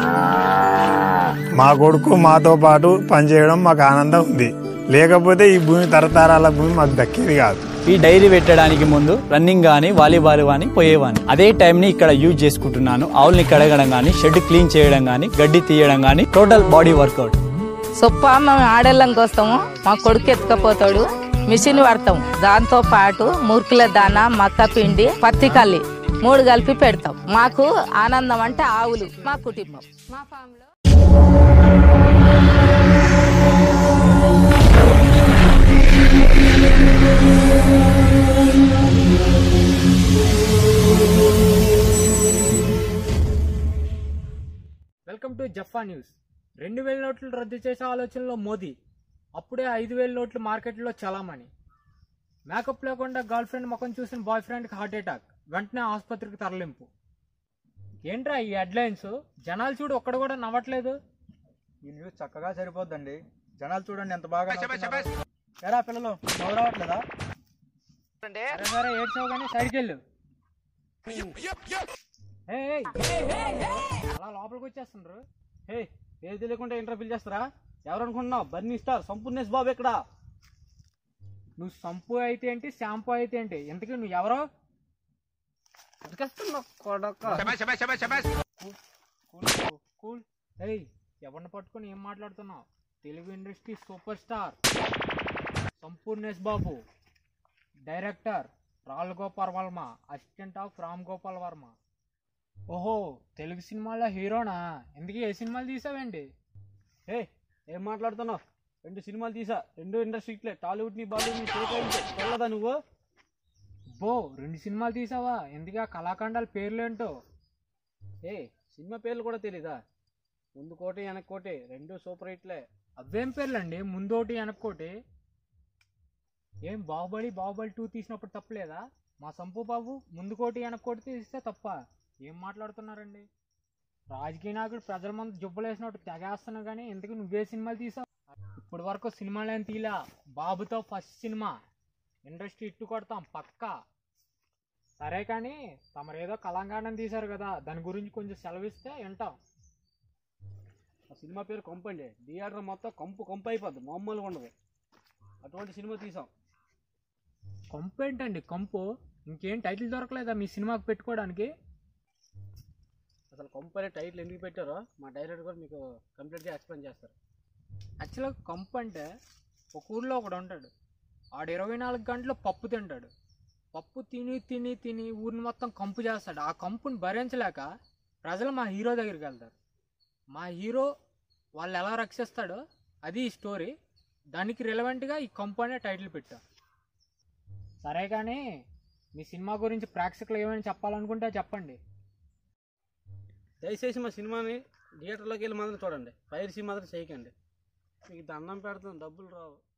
మా కొడుకు మాతో పాటు పనిచేయడం మాకు ఆనందం ఉంది లేకపోతే ఈ భూమి తరతరాల భూమి మాకు దక్కేది కాదు ఈ డైరీ పెట్టడానికి ముందు రన్నింగ్ గానీ వాలీబాల్ గానీ పోయేవాని అదే టైం ని ఇక్కడ యూజ్ చేసుకుంటున్నాను ఆవుల్ని కడగడం గానీ షెడ్ క్లీన్ చేయడం గానీ గడ్డి తీయడం గానీ టోటల్ బాడీ వర్కౌట్ సొప్ప మేము ఆడేళ్ళంకి వస్తాము మా కొడుకు ఎత్తుకపోతాడు మిషన్ వాడతాం దాంతో పాటు మురుకుల దాన మక్క పిండి పత్తి కల్లి మూడు కలిపి పెడతాం మాకు ఆనందం అంటే ఆవులు మా కుటుంబం మా ఫామ్ లో వెల్కమ్ టు జఫా న్యూస్ రెండు వేల నోట్లు రద్దు చేసే ఆలోచనలో మోదీ అప్పుడే ఐదు వేల నోట్లు మార్కెట్లో చలామణి మేకప్ లేకుండా గర్ల్ ఫ్రెండ్ ముఖం చూసిన బాయ్ ఫ్రెండ్కి హార్ట్ అటాక్ వెంటనే ఆసుపత్రికి తరలింపు ఏంట్రా ఈ హెడ్లైన్స్ జనాలు చూడు ఒక్కడ కూడా నవ్వట్లేదు ఈ న్యూస్ చక్కగా సరిపోద్దండి జనాలు చూడండి ఎంత బాగా నవ్వుతున్నారో. ఎరా పిల్లలు నవ్వు రావట్లేదా సరే సరే ఏడ్చావు కానీ సైడ్కి వెళ్ళు ఏయ్, ఏయ్, అలా లోపలికి వచ్చేస్తుండ్రు హే ఏది తెలియకుండా ఇంటర్వ్యూ చేస్తారా ఎవరు అనుకుంటున్నావు బన్నీ స్టార్ సంపూర్ణేష్ బాబు ఎక్కడ నువ్వు సంపు అయితే ఏంటి షాంపూ అయితే ఏంటి ఇంతకీ నువ్వు ఎవరో కూల్ ఏయ్ ఎవరిని పట్టుకొని ఏం మాట్లాడుతున్నావు Telugu industry super star Sampoornesh Babu director Ram Gopal Varma assistant of Ram Gopal Varma ఓహో తెలుగు సినిమాలో హీరోనా ఎందుకు ఏ సినిమాలు తీసావండి హే ఏం మాట్లాడుతున్నావు రెండు సినిమాలు తీసా రెండు ఇండస్ట్రీలే టాలీవుడ్ ని బాలీవుడ్ ని చేయించే తెల్లదా నువ్వు బో రెండు సినిమాలు తీసావా ఎందుకు ఆ కళాఖండాల పేర్లేంటో ఏ సినిమా పేర్లు కూడా తెలీదా ముందు కోటి వెనక కోటి రెండు సూపర్ హిట్లే అవేం పేర్లండి ముందోటి వెనక్కోటి ఏం బాహుబలి బాహుబలి టూ తీసినప్పుడు తప్పలేదా మా సంపు బాబు ముందు కోటి వెనక్కోటి తీస్తే తప్ప ఏం మాట్లాడుతున్నారండి రాజకీయ నాయకుడు ప్రజల ముందు జుబ్బలేసినట్టు తెగేస్తున్నావు కానీ ఇంతకు నువ్వే సినిమాలు తీసావు ఇప్పటి వరకు సినిమాలేం తీలా బాబుతో ఫస్ట్ సినిమా ఇండస్ట్రీ ఇట్టు కొడతాం పక్కా సరే కానీ తమరేదో కళాంగానం తీశారు కదా దాని గురించి కొంచెం సెలవిస్తే వింటాం ఆ సినిమా పేరు కంపండి థియేటర్ మొత్తం కంపు కంపు అయిపోద్ది మామూలుగా ఉండదు అటువంటి సినిమా తీసాం కంపు ఏంటండి కంపు ఇంకేం టైటిల్ దొరకలేదా మీ సినిమాకి పెట్టుకోవడానికి అసలు కంపు అనే టైటిల్ ఎందుకు పెట్టారో మా డైరెక్టర్ కూడా మీకు కంప్లీట్గా ఎక్స్ప్లెయిన్ చేస్తారు యాక్చువల్గా కంపు అంటే ఒక ఊర్లో ఒకడు ఉంటాడు ఆడు ఇరవై నాలుగు గంటలు పప్పు తింటాడు పప్పు తిని తిని తిని ఊరిని మొత్తం కంపు చేస్తాడు ఆ కంపుని భరించలేక ప్రజలు మా హీరో దగ్గరికి వెళ్తారు మా హీరో వాళ్ళు ఎలా రక్షిస్తాడో అది ఈ స్టోరీ దానికి రిలవెంట్గా ఈ కంపు అనే టైటిల్ పెట్టా సరే కానీ మీ సినిమా గురించి ప్రేక్షకులు ఏమైనా చెప్పాలనుకుంటే చెప్పండి దయచేసి మా సినిమాని థియేటర్లోకి వెళ్ళి మాత్రం చూడండి పైరసీ మాత్రం చేయకండి మీకు దండం పెడతాం డబ్బులు రావు